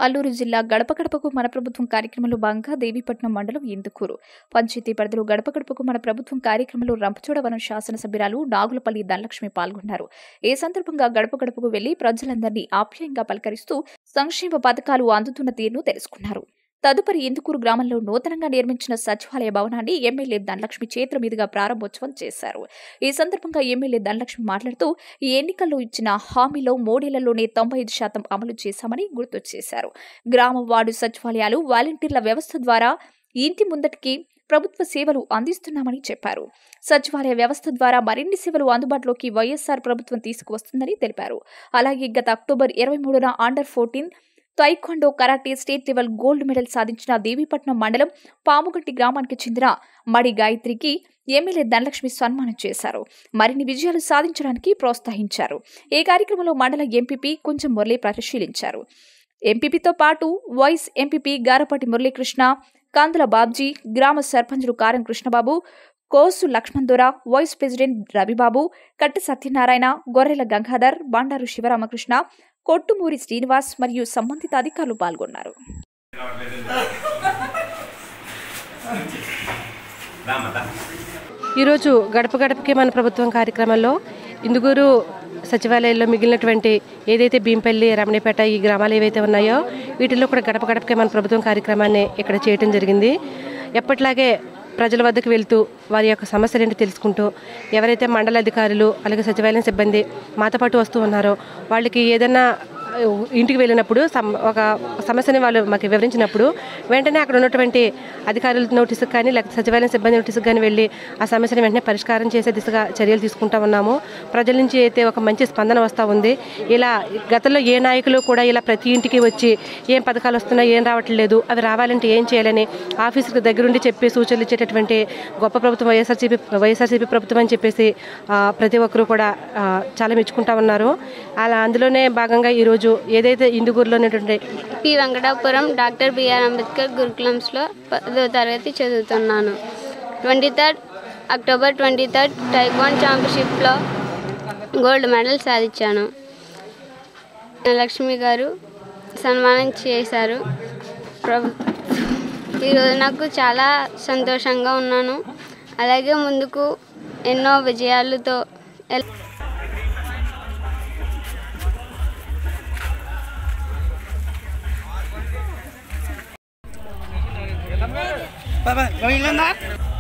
అల్లూరు జిల్లా గడప గడపకు మన ప్రభుత్వం కార్యక్రమంలో భాగంగా దేవీపట్నం మండలం ఇందుకూరు పంచాయతీ పరిధిలో గడప గడపకు మన ప్రభుత్వం కార్యక్రమంలో రంపచోడవరం శాసనసభ్యురాలు నాగులపల్లి ధనలక్ష్మి పాల్గొన్నారు ఈ సందర్భంగా గడప గడపకు వెళ్లి ప్రజలందరినీ ఆప్యాయంగా పలకరిస్తూ సంక్షేమ పథకాలు అందుతున్న తీరును తెలుసుకున్నారు తదుపరి ఇందుకూరు గ్రామంలో నూతనంగా నిర్మించిన సచివాలయ భవనాన్ని ఎమ్మెల్యే ధనలక్ష్మి చేతుల మీదుగా ప్రారంభోత్సవం చేశారు ఈ సందర్భంగా ఎమ్మెల్యే ధనలక్ష్మి మాట్లాడుతూ ఈ ఎన్నికల్లో ఇచ్చిన హామీలో మూడేళ్లలోనే తొంభై ఐదు శాతం అమలు చేశామని గుర్తు చేశారు గ్రామ వార్డు సచివాలయాలు వాలంటీర్ల వ్యవస్థ ద్వారా ఇంటి ముందటికి ప్రభుత్వ సేవలు అందిస్తున్నామని చెప్పారు సచివాలయ వ్యవస్థ ద్వారా మరిన్ని సేవలు అందుబాటులోకి వైఎస్ఆర్ ప్రభుత్వం తీసుకువస్తుందని తెలిపారు అలాగే గత అక్టోబర్ ఇరవై మూడున under fourteen taekwondo karate state level gold medal సాధించిన దేవీపట్నం మండలం పాముగట్టి గ్రామానికి చెందిన మడి గాయత్రికి ఎమ్మెల్యే ధనలక్ష్మి సన్మానం చేశారు మరిన్ని విజయాలు సాధించడానికి ప్రోత్సహించారు ఈ కార్యక్రమంలో మండల ఎంపీపీ కొంచెం మురళి పరిశీలించారు ఎంపీపీతో పాటు వైస్ ఎంపీపీ గారపాటి మురళీకృష్ణ కాందుల బాబ్జీ గ్రామ సర్పంచులు కారం కృష్ణబాబు కోసు లక్ష్మణ్ దొర వైస్ ప్రెసిడెంట్ రవిబాబు కట్టి సత్యనారాయణ గొర్రెల గంగాధర్ బండారు శివరామకృష్ణ కొట్టుమూరి శ్రీనివాస్ మరియు సంబంధిత అధికారులు పాల్గొన్నారు ఈరోజు గడప గడపకి మన ప్రభుత్వం కార్యక్రమంలో ఇందుగూరు సచివాలయంలో మిగిలినటువంటి ఏదైతే భీంపల్లి రమణిపేట ఈ గ్రామాలు ఏవైతే ఉన్నాయో వీటిల్లో కూడా గడప గడపకే మన ప్రభుత్వం కార్యక్రమాన్ని ఇక్కడ చేయటం జరిగింది ఎప్పటిలాగే ప్రజల వద్దకు వెళ్తూ వారి యొక్క సమస్యలు ఏంటి తెలుసుకుంటూ ఎవరైతే మండల అధికారులు అలాగే సచివాలయం సిబ్బంది మాతో పాటు వస్తూ ఉన్నారో వాళ్ళకి ఏదైనా ఇంటికి వెళ్ళినప్పుడు సమ్- ఒక సమస్యని వాళ్ళు మాకు వివరించినప్పుడు వెంటనే అక్కడ ఉన్నటువంటి అధికారుల నోటీసుకు కానీ లేకపోతే సచివాలయం సిబ్బంది నోటీసుకు కానీ వెళ్ళి ఆ సమస్యని వెంటనే పరిష్కారం చేసే దిశగా చర్యలు తీసుకుంటా ఉన్నాము ప్రజల నుంచి అయితే ఒక మంచి స్పందన వస్తూ ఉంది ఇలా గతంలో ఏ నాయకులు కూడా ఇలా ప్రతి ఇంటికి వచ్చి ఏం పథకాలు వస్తున్నాయి ఏం రావట్లేదు అవి రావాలంటే ఏం చేయాలని ఆఫీసుకి దగ్గరుండి చెప్పి సూచనలు ఇచ్చేటటువంటి గొప్ప ప్రభుత్వం వైఎస్ఆర్సీపీ వైఎస్ఆర్సీపీ ప్రభుత్వం అని చెప్పేసి ఆ, ప్రతి ఒక్కరూ కూడా ఆ, చాలా మెచ్చుకుంటా ఉన్నారు అలా అందులోనే భాగంగా ఈరోజు ఏదైతే ఇందుగూరులో ఉన్నటువంటి P Venkatapuram doctor B R Ambedkar గురుకులంస్లో పదో తరగతి చదువుతున్నాను twenty third October twenty third taekwondo ఛాంపియన్షిప్లో గోల్డ్ మెడల్ సాధించాను లక్ష్మి గారు సన్మానం చేశారు ప్రభు ఈరోజు నాకు చాలా సంతోషంగా ఉన్నాను అలాగే ముందుకు ఎన్నో విజయాలతో ఎల్- Bye bye. Going on that?